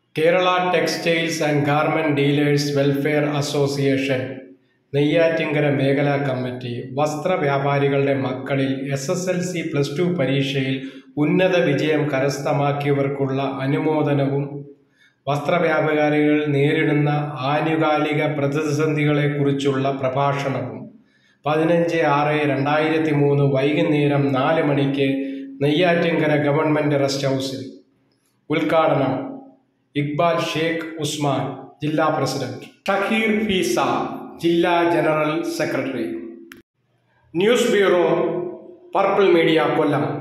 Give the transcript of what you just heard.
Kerala textiles and garment dealers welfare association Neyyattinkara മേഖലാ committee വസ്ത്ര വ്യാപാരികളുടെ മക്കളിൽ S S L C plus two പരീക്ഷയിൽ ഉന്നത വിജയം കരസ്ഥമാക്കിയവർക്കുള്ള അനുമോദനവും വസ്ത്രവ്യാപാരികൾ നേരിടുന്ന ആനുകാലിക പ്രതിസന്ധികളെക്കുറിച്ചുള്ള പ്രഭാഷണവും പതിനഞ്ച് ആറ് രണ്ടായിരത്തി മൂന്ന് വൈകുന്നേരം നാല് മണിക്ക് നെയ്യാറ്റിങ്കര ഗവൺമെൻറ് റെസ്റ്റ് ഹൗസിൽ ഉദ്ഘാടനം ഇക്ബാൽ ഷേഖ് ഉസ്മാൻ ജില്ലാ പ്രസിഡന്റ് ഷഹീർ ഫീസ ജില്ലാ general secretary news bureau purple media കൊല്ലം